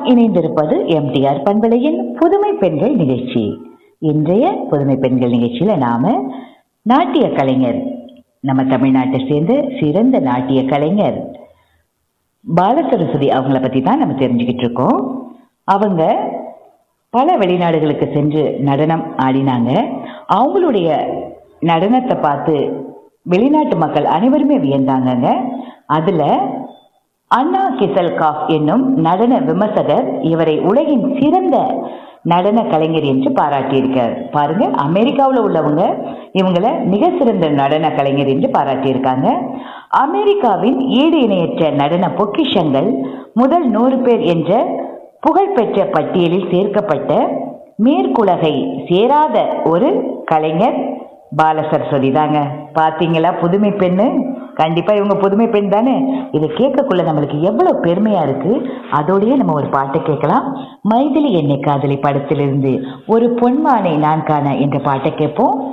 இணைந்திருப்பது எம்டிஆர் பண்பலையின் புதுமை பெண்கள் நிகழ்ச்சி இன்றைய புதுமை பெண்கள் நிகழ்ச்சியில நாம நாட்டிய கலைஞர் நம்ம தமிழ்நாட்டை சேர்ந்த சிறந்த நாட்டிய கலைஞர் பாலசரஸ்வதி அவங்கள பத்தி தான் நம்ம தெரிஞ்சுக்கிட்டு இருக்கோம் அவங்க பல வெளிநாடுகளுக்கு சென்று நடனம் ஆடினாங்க அவங்களுடைய நடனத்தை பார்த்து வெளிநாட்டு மக்கள் அனைவருமே வியந்தாங்கங்க அதுல அண்ணா கிசல்காஃப் என்னும் நடன விமர்சகர் இவரை உலகின் சிறந்த நடன கலைஞர் என்று பாராட்டியிருக்கார் பாருங்க அமெரிக்காவில் உள்ளவங்க இவங்கள மிக சிறந்த நடன கலைஞர் என்று பாராட்டியிருக்காங்க அமெரிக்காவின் ஈடு இணையற்ற நடன பொக்கிஷங்கள் முதல் நூறு பேர் என்ற புகழ்பெற்ற பட்டியலில் சேர்க்கப்பட்ட மேற்குலகை சேராத ஒரு கலைஞர் பால சரஸ்வதி தாங்க பாத்தீங்களா புதுமை பெண்ணு கண்டிப்பா இவங்க புதுமை பெண் தானே இதை கேட்கக்குள்ள நம்மளுக்கு எவ்வளவு பெருமையா இருக்கு அதோடயே நம்ம ஒரு பாட்டை கேட்கலாம் மைதிலி என்னை காதலி படத்திலிருந்து ஒரு பொன்மானை நான் காண என்ற பாட்டை கேட்போம்